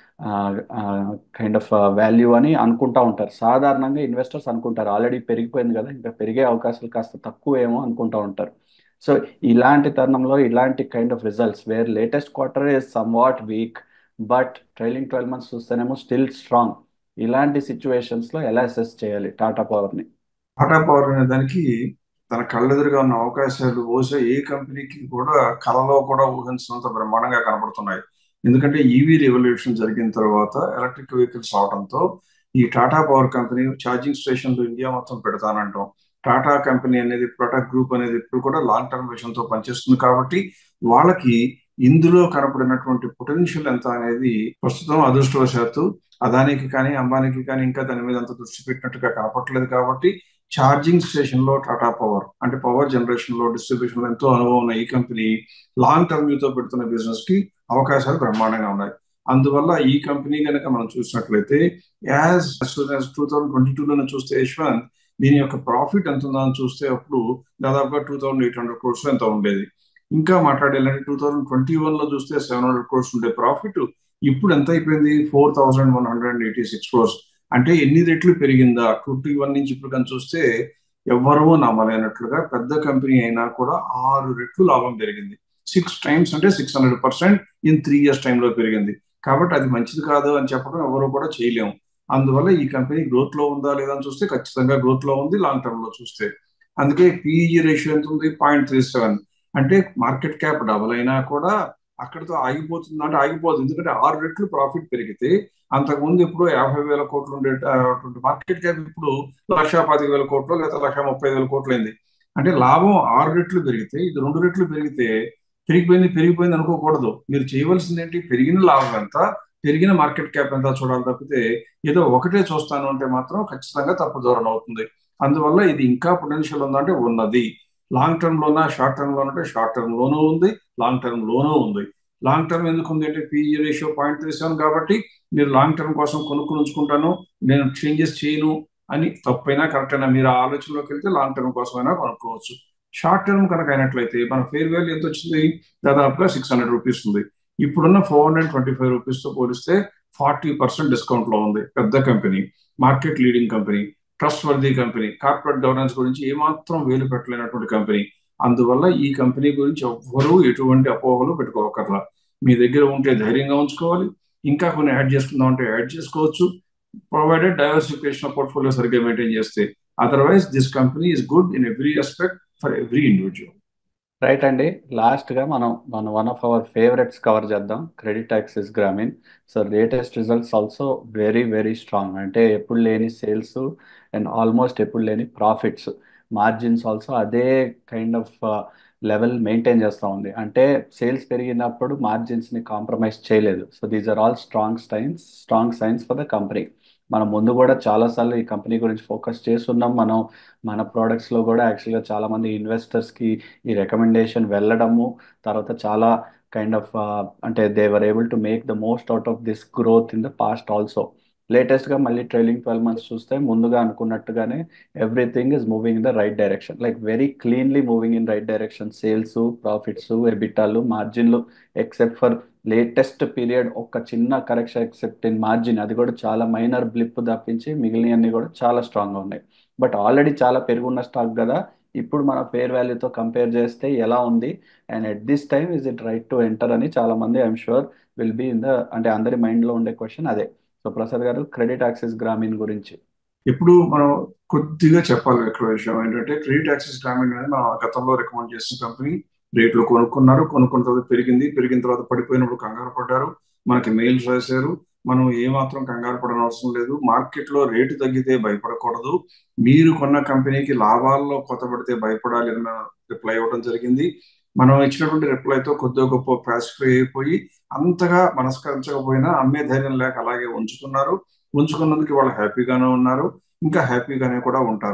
kind of value అని అనుకుంటా ఉంటారు సాధారణంగా ఇన్వెస్టర్స్ అనుకుంటారు ఆల్రెడీ పెరిగిపోయింది కదా ఇంకా పెరిగే అవకాశాలు కాస్త తక్కువ ఏమో అనుకుంటా ఉంటారు సో ఇలాంటి తరుణంలో ఇలాంటి kind of results where latest quarter is somewhat weak but trailing twelve months చూస్తేనేమో స్టిల్ స్ట్రాంగ్ ఇలాంటి సిచ్యువేషన్స్లో ఎలా అసెస్ చేయాలి టాటా పవర్ని టాటా పవర్ అనే దానికి తన కళ్ళెదురుగా ఉన్న అవకాశాలు బహుశా ఏ కంపెనీకి కూడా కళలో కూడా ఊహించినంత బ్రహ్మాండంగా కనబడుతున్నాయి ఎందుకంటే ఈవీ రెవల్యూషన్ జరిగిన తర్వాత ఎలక్ట్రిక్ వెహికల్స్ అవడంతో ఈ టాటా పవర్ కంపెనీ ఛార్జింగ్ స్టేషన్లు ఇండియా మొత్తం పెడతానంటాం టాటా కంపెనీ అనేది టాటా గ్రూప్ అనేది ఇప్పుడు కూడా లాంగ్ టర్మ్ విజన్ తో పనిచేస్తుంది కాబట్టి వాళ్ళకి ఇందులో కనపడినటువంటి పొటెన్షియల్ ఎంత అనేది ప్రస్తుతం అదృష్టవశాత్తు అదానికి కానీ అంబానీకి కానీ ఇంకా దాని మీద అంత దృష్టి పెట్టినట్టుగా కనపట్లేదు కాబట్టి ఛార్జింగ్ స్టేషన్ లో టాటా పవర్ అంటే పవర్ జనరేషన్ లో డిస్ట్రిబ్యూషన్ లో ఎంతో అనుభవం ఉన్న ఈ కంపెనీ లాంగ్ టర్మ్ తో పెడుతున్న బిజినెస్ కి అవకాశాలు బ్రహ్మాండంగా ఉన్నాయి అందువల్ల ఈ కంపెనీ కనుక మనం చూసినట్లయితే యాజ్ టూ థౌసండ్ ట్వంటీ టూలోనే చూస్తే యశ్వంత్ దీని యొక్క ప్రాఫిట్ ఎంత ఉందో అని చూస్తే అప్పుడు దాదాపుగా two thousand eight hundred crores ఎంత ఉండేది ఇంకా మాట్లాడేయాలంటే టూ థౌసండ్ ట్వంటీ వన్ లో చూస్తే సెవెన్ హండ్రెడ్ క్రోర్స్ ఉండే ప్రాఫిట్ ఇప్పుడు ఎంత అయిపోయింది four thousand one hundred eighty six crores అంటే ఎన్ని రెట్లు పెరిగిందా ట్వంటీ వన్ నుంచి ఇప్పుడు కానీ చూస్తే ఎవ్వరూ నమ్మలేనట్లుగా పెద్ద కంపెనీ అయినా కూడా ఆరు రెట్లు లాభం పెరిగింది సిక్స్ టైమ్స్ అంటే six hundred percent in three years టైంలో పెరిగింది కాబట్టి అది మంచిది కాదు అని చెప్పడం ఎవరు కూడా చేయలేము అందువల్ల ఈ కంపెనీ గ్రోత్ లో ఉందా లేదా అని చూస్తే ఖచ్చితంగా గ్రోత్ లో ఉంది లాంగ్ టర్మ్ లో చూస్తే అందుకే పిఈజీ రేషియో ఎంత ఉంది పాయింట్ త్రీ సెవెన్ అంటే మార్కెట్ క్యాప్ డబల్ అయినా కూడా అక్కడితో ఆగిపోతుంది అంటే ఆగిపోతుంది ఎందుకంటే ఆరు రెట్లు ప్రాఫిట్ పెరిగితే అంతకుముందు ఇప్పుడు యాభై వేల కోట్లు ఉండే మార్కెట్ క్యాప్ ఇప్పుడు లక్ష పాతిక వేల కోట్లు లేదా లక్ష ముప్పై వేల కోట్లు అయింది అంటే లాభం ఆరు రెట్లు పెరిగితే ఇది రెండు రెట్లు పెరిగితే పెరిగిపోయింది పెరిగిపోయింది అనుకోకూడదు మీరు చేయవలసింది ఏంటి పెరిగిన లాభం ఎంత పెరిగిన మార్కెట్ క్యాప్ ఎంత చూడాలి తప్పితే ఏదో ఒకటే చూస్తాను అంటే మాత్రం ఖచ్చితంగా తప్పు ధోరణి అవుతుంది అందువల్ల ఇది ఇంకా పొటెన్షియల్ ఉందంటే ఉన్నది లాంగ్ టర్మ్ లోనా షార్ట్ టర్మ్ లో అంటే షార్ట్ టర్మ్ లోనూ ఉంది లాంగ్ టర్మ్ లోనూ ఉంది లాంగ్ టర్మ్ ఎందుకు ఉంది అంటే PE ratio point three seven కాబట్టి మీరు లాంగ్ టర్మ్ కోసం కొనుక్కుని ఉంచుకుంటాను నేను చేంజెస్ చేయను అని తప్పైనా కరెక్ట్ అయినా మీరు ఆ ఆలోచనలోకి వెళ్తే లాంగ్ టర్మ్ కోసమైనా కొనుక్కోవచ్చు షార్ట్ టర్మ్ కనుక అయినట్లయితే మన ఫేర్ వాల్యూ ఎంత వచ్చింది దాదాపుగా సిక్స్ హండ్రెడ్ రూపీస్ ఉంది ఇప్పుడున్న four hundred twenty five rupees తో పోలిస్తే ఫార్టీ పర్సెంట్ డిస్కౌంట్ లో ఉంది పెద్ద company market leading company trustworthy company corporate governance గురించి ఏమాత్రం వేలు పెట్టలేనటువంటి కంపెనీ అందువల్ల ఈ కంపెనీ గురించి ఎవ్వరూ ఎటువంటి అపోహలు పెట్టుకోకర్లా మీ దగ్గర ఉంటే ధైర్యంగా ఉంచుకోవాలి ఇంకా కొన్ని యాడ్ చేసుకుందాం అంటే యాడ్ చేసుకోవచ్చు ప్రొవైడెడ్ డైవర్సిఫికేషన్ ఆఫ్ పోర్ట్ఫోలియో సరిగ్గా మెయింటైన్ చేస్తే otherwise this company is good in every aspect for every individual right అండి లాస్ట్గా మనం మన one of our favourites cover చేద్దాం credit access Grameen so latest results also very very strong అంటే ఎప్పుడు లేని సేల్స్ అండ్ ఆల్మోస్ట్ ఎప్పుడు లేని ప్రాఫిట్స్ మార్జిన్స్ ఆల్సో అదే కైండ్ ఆఫ్ లెవెల్ మెయింటైన్ చేస్తూ ఉంది అంటే సేల్స్ పెరిగినప్పుడు మార్జిన్స్ని కాంప్రమైజ్ చేయలేదు so these are all strong signs strong signs for the company మనం ముందు కూడా చాలాసార్లు ఈ కంపెనీ గురించి ఫోకస్ చేస్తున్నాం మనం మన ప్రోడక్ట్స్లో కూడా యాక్చువల్గా చాలామంది ఇన్వెస్టర్స్కి ఈ రికమెండేషన్ వెళ్ళడము తర్వాత చాలా కైండ్ ఆఫ్ అంటే they were able to make the most out of this growth in the past also లేటెస్ట్గా మళ్ళీ ట్రైలింగ్ ట్వెల్వ్ మంత్స్ చూస్తే ముందుగా అనుకున్నట్టుగానే everything is moving in the right direction like very cleanly moving in right direction sales profits ఎబిటాలు మార్జిన్లు except for latest period ఒక చిన్న correction except in margin అది కూడా చాలా మైనర్ బ్లిప్ తప్పించి మిగిలినవన్నీ కూడా చాలా స్ట్రాంగ్గా ఉన్నాయి బట్ ఆల్రెడీ చాలా పెరుగున్న స్టాక్ కదా ఇప్పుడు మన ఫేర్ వాల్యూతో కంపేర్ చేస్తే ఎలా ఉంది and at this time is it right to enter అని చాలా మంది I'm sure will be in the అంటే అందరి మైండ్లో ఉండే క్వశ్చన్ అదే సో ప్రసాద్ గారు క్రెడిట్ యాక్సెస్ గ్రామీణ్ గురించి ఇప్పుడు మనం కొద్దిగా చెప్పాలి ఎక్కువ విషయం ఏంటంటే క్రెడిట్ యాక్సెస్ గ్రామీణ్ అనేది మనం గతంలో రికమెండ్ చేసిన కంపెనీ రేట్లు కొనుక్కున్నారు కొనుక్కున్న తర్వాత పెరిగింది పెరిగిన తర్వాత పడిపోయినప్పుడు కంగారు పడ్డారు మనకి మెయిల్స్ రాశారు మనం ఏమాత్రం కంగారు పడని అవసరం లేదు మార్కెట్ లో రేటు తగ్గితే భయపడకూడదు మీరు కొన్న కంపెనీకి లాభాల్లో కొత్త పడితే భయపడాలి అన్న రిప్లై ఇవ్వడం జరిగింది మనం ఇచ్చినటువంటి రిప్లైతో కొద్దిగా గొప్ప పాసిఫై అయిపోయి అంతగా మనస్కరించకపోయినా అమ్మే ధైర్యం లేక అలాగే ఉంచుకున్నారు ఉంచుకున్నందుకు వాళ్ళు హ్యాపీగానే ఉన్నారు ఇంకా హ్యాపీగానే కూడా ఉంటారు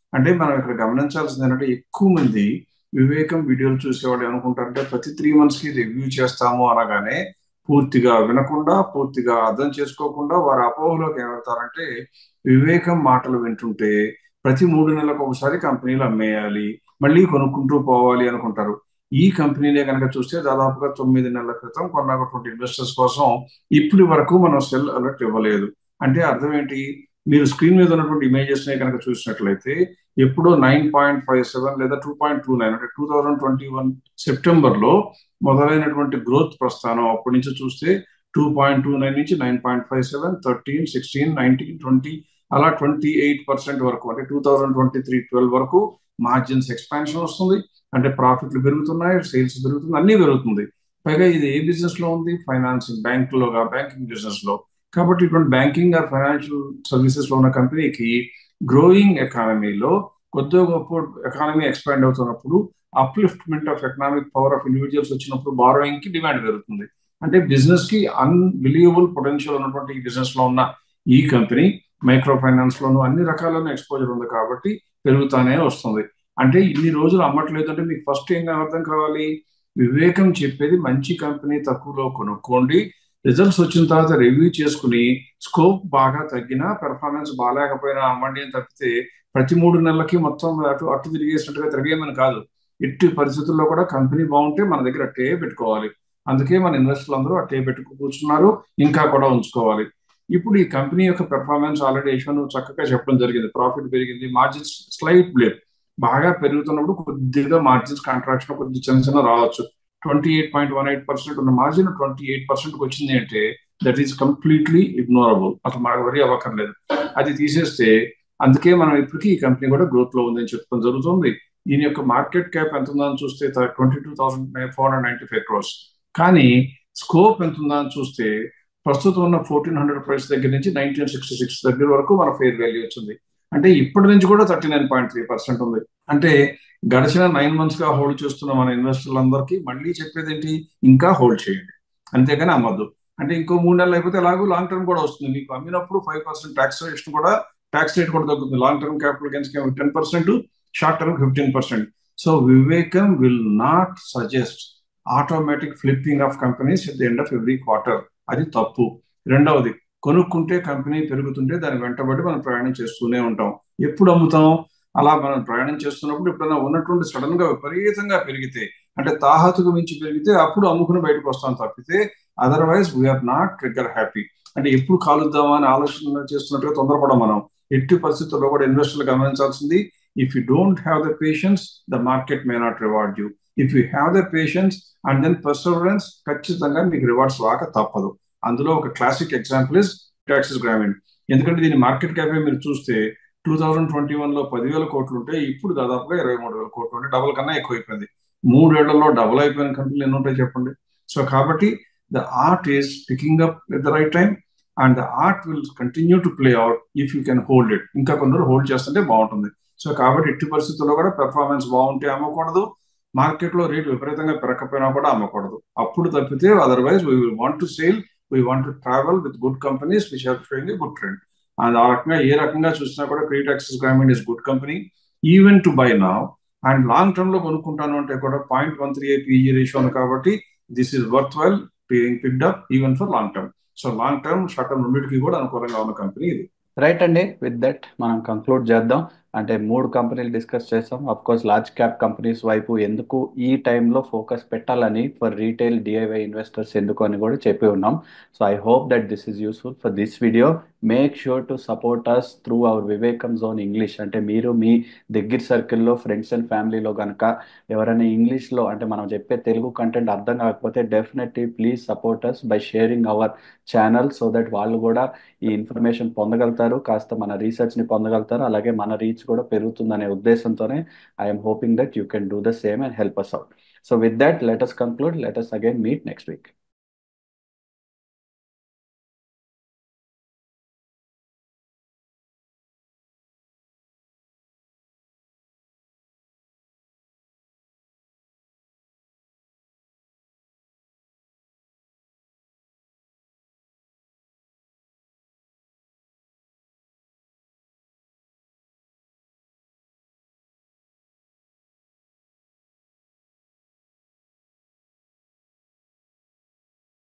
అంటే మనం ఇక్కడ గమనించాల్సింది ఏంటంటే ఎక్కువ మంది వివేకం వీడియోలు చూసేవాళ్ళు ఏమనుకుంటారంటే ప్రతి త్రీ మంత్స్ కి రివ్యూ చేస్తాము అనగానే పూర్తిగా వినకుండా పూర్తిగా అర్థం చేసుకోకుండా వారి అపోహలోకి ఏమవుతారంటే వివేకం మాటలు వింటుంటే ప్రతి మూడు నెలలకు ఒకసారి కంపెనీలు అమ్మేయాలి మళ్ళీ కొనుక్కుంటూ పోవాలి అనుకుంటారు ఈ కంపెనీనే కనుక చూస్తే దాదాపుగా తొమ్మిది నెలల క్రితం కొన్నటువంటి ఇన్వెస్టర్స్ కోసం ఇప్పటి వరకు మనం సెల్ అలర్ట్ ఇవ్వలేదు అంటే అర్థం ఏంటి మీరు స్క్రీన్ మీద ఉన్నటువంటి ఇమేజెస్ నే కనుక చూసినట్లయితే ఎప్పుడో నైన్ పాయింట్ ఫైవ్ సెవెన్ లేదా టూ పాయింట్ టూ నైన్ అంటే two thousand twenty one September లో మొదలైనటువంటి గ్రోత్ ప్రస్థానం అప్పటి నుంచి చూస్తే టూ పాయింట్ టూ నైన్ నుంచి nine point five seven thirteen sixteen nineteen twenty అలా ట్వంటీ ఎయిట్ పర్సెంట్ వరకు అంటే two thousand twenty three twelve వరకు మార్జిన్స్ ఎక్స్పాన్షన్ వస్తుంది అంటే ప్రాఫిట్లు పెరుగుతున్నాయి సేల్స్ పెరుగుతుంది అన్ని పెరుగుతుంది పైగా ఇది ఏ బిజినెస్ లో ఉంది ఫైనాన్సింగ్ బ్యాంక్ లోగా బ్యాంకింగ్ బిజినెస్ లో కాబట్టి ఇటువంటి బ్యాంకింగ్ ఆర్ ఫైనాన్షియల్ సర్వీసెస్ లో ఉన్న కంపెనీకి గ్రోయింగ్ ఎకానమీలో కొద్దిగా గొప్ప ఎకానమీ ఎక్స్పాండ్ అవుతున్నప్పుడు upliftment of economic power of individuals వచ్చినప్పుడు బారోయింగ్ కి డిమాండ్ పెరుగుతుంది అంటే బిజినెస్ కి అన్బిలీవబుల్ పొటెన్షియల్ ఉన్నటువంటి ఈ బిజినెస్ లో ఉన్న ఈ కంపెనీ మైక్రో ఫైనాన్స్ లోను అన్ని రకాలైన ఎక్స్పోజర్ ఉంది కాబట్టి పెరుగుతానే వస్తుంది అంటే ఇన్ని రోజులు అమ్మట్లేదు అంటే మీకు ఫస్ట్ ఏం అర్థం కావాలి వివేకం చెప్పేది మంచి కంపెనీ తక్కువలో కొనుక్కోండి రిజల్ట్స్ వచ్చిన తర్వాత రివ్యూ చేసుకుని స్కోప్ బాగా తగ్గినా పెర్ఫార్మెన్స్ బాగాలేకపోయినా అమ్మండి అని తప్పితే ప్రతి మూడు నెలలకి మొత్తం అటు అటు తిరిగేసినట్టుగా తిరిగేమని కాదు ఎట్టి పరిస్థితుల్లో కూడా కంపెనీ బాగుంటే మన దగ్గర అట్టే పెట్టుకోవాలి అందుకే మన ఇన్వెస్టర్లు అందరూ అట్టే పెట్టుకు కూర్చున్నారు ఇంకా కూడా ఉంచుకోవాలి ఇప్పుడు ఈ కంపెనీ యొక్క పెర్ఫార్మెన్స్ ఆల్రెడీ యశ్వన్ చక్కగా చెప్పడం జరిగింది ప్రాఫిట్ పెరిగింది మార్జిన్స్ స్లైట్ బ్లేప్ బాగా పెరుగుతున్నప్పుడు కొద్దిగా మార్జిన్స్ కాంట్రాక్షన్ కొద్ది చిన్న చిన్న రావచ్చు twenty eight point one eight percent ఉన్న మార్జిన్ ట్వంటీ ఎయిట్ పర్సెంట్ వచ్చింది అంటే దట్ ఈస్ కంప్లీట్లీ ఇగ్నోరబుల్ అసలు మనకు వరి అవ్వక్కర్లేదు అది తీసేస్తే అందుకే మనం ఇప్పటికీ ఈ కంపెనీ కూడా గ్రోత్ లో ఉందని చెప్పడం జరుగుతుంది దీని యొక్క మార్కెట్ క్యాప్ ఎంత ఉందని చూస్తే twenty two thousand four hundred ninety five crores కానీ స్కోప్ ఎంత ఉందని చూస్తే ప్రస్తుతం ఉన్న ఫోర్టీన్ హండ్రెడ్ ప్రైస్ దగ్గర నుంచి నైన్టీన్ సిక్స్టీ సిక్స్ దగ్గర వరకు మన ఫెయిర్ వాల్యూ వచ్చింది అంటే ఇప్పటి నుంచి కూడా thirty nine point three percent ఉంది అంటే గడిచిన నైన్ మంత్స్ గా హోల్డ్ చేస్తున్న మన ఇన్వెస్టర్లందరికీ మళ్ళీ చెప్పేది ఏంటి ఇంకా హోల్డ్ చేయండి అంతేగాని అమ్మద్దు అంటే ఇంకో మూడు నెలలు అయిపోతే ఎలాగో లాంగ్ టర్మ్ కూడా వస్తుంది మీకు అమ్మినప్పుడు ఫైవ్ పర్సెంట్ ట్యాక్స్ రేషన్ కూడా ట్యాక్స్ రేట్ కూడా తగ్గుతుంది long term capital gains ten percent short term fifteen percent so Vivekam will not suggest automatic flipping of companies at the end of every quarter అది తప్పు రెండవది కొనుక్కుంటే కంపెనీ పెరుగుతుంటే దాని వెంటబడి మనం ప్రయాణం చేస్తూనే ఉంటాం ఎప్పుడు అమ్ముతాం అలా మనం ప్రయాణం చేస్తున్నప్పుడు ఎప్పుడైనా ఉన్నటువంటి సడన్ గా విపరీతంగా పెరిగితే అంటే తాహతుకు మించి పెరిగితే అప్పుడు అమ్ముకుని బయటకు వస్తాం తప్పితే otherwise we're not trigger happy అంటే ఎప్పుడు కాలుద్దామా అని ఆలోచన చేస్తున్నట్టుగా తొందరపడం మనం ఎట్టి పరిస్థితుల్లో కూడా ఇన్వెస్టర్లు గమనించాల్సింది if you don't have the patience the market may not reward you if you have the patience and then perseverance ఖచ్చితంగా మీకు రివార్డ్స్ రాక తప్పదు అందులో ఒక classic example is access Grameen ఎందుకంటే దీని మార్కెట్ క్యాప్ మీరు చూస్తే టూ థౌజండ్ ట్వంటీ వన్ లో పదివేల కోట్లు ఉంటే ఇప్పుడు దాదాపుగా ఇరవై మూడు వేల కోట్లు ఉంటే డబుల్ కన్నా ఎక్కువైపోయింది మూడేళ్లలో డబుల్ అయిపోయిన కంపెనీలు ఎన్ని ఉంటాయి చెప్పండి సో కాబట్టి the art is picking up at the right time and the art will continue to play out if you can hold it ఇంకా కొందరు హోల్డ్ చేస్తుంటే బాగుంటుంది సో కాబట్టి ఎట్టి పరిస్థితుల్లో కూడా పెర్ఫార్మెన్స్ బాగుంటే అమ్మకూడదు మార్కెట్ లో రేటు విపరీతంగా పెరగకపోయినా కూడా అమ్మకూడదు అప్పుడు తప్పితే otherwise we will want to sell we want to travel with good companies which are showing good trend and ఆ రకంగా ఏ రకంగా చూసినా కూడా credit access Grameen is good company even to buy now and long term లో కొనుక్కుంటాను అంటే కూడా point one three PE ratio ఉంది కాబట్టి this is worth well being picked up even for long term so long term short term రెండింటికి కూడా అనుకూలంగా ఉన్న కంపెనీ ఇది రైట్ అండి విత్ దట్ మనం కంక్లూడ్ చేద్దాం అంటే మూడు కంపెనీలు డిస్కస్ చేస్తాం of course large cap companies వైపు ఎందుకు ఈ టైంలో ఫోకస్ పెట్టాలని ఫర్ రీటైల్ డిఐవై ఇన్వెస్టర్స్ ఎందుకు అని కూడా చెప్పి ఉన్నాం so I hope that this is useful for this video make sure to support us through our Vivekam zone English అంటే మీరు మీ దగ్గర సర్కిల్లో ఫ్రెండ్స్ అండ్ ఫ్యామిలీలో కనుక ఎవరైనా ఇంగ్లీష్లో అంటే మనం చెప్పే తెలుగు కంటెంట్ అర్థం కాకపోతే definitely please support us by sharing our channel so that వాళ్ళు కూడా ఈ ఇన్ఫర్మేషన్ పొందగలుగుతారు కాస్త మన రీసెర్చ్ని పొందగలుగుతారు అలాగే మన రీచ్ కూడా పెరుగుతుందనే ఉద్దేశంతోనే I'm hoping that you can do the same and help us out so with that let us conclude let us again meet next week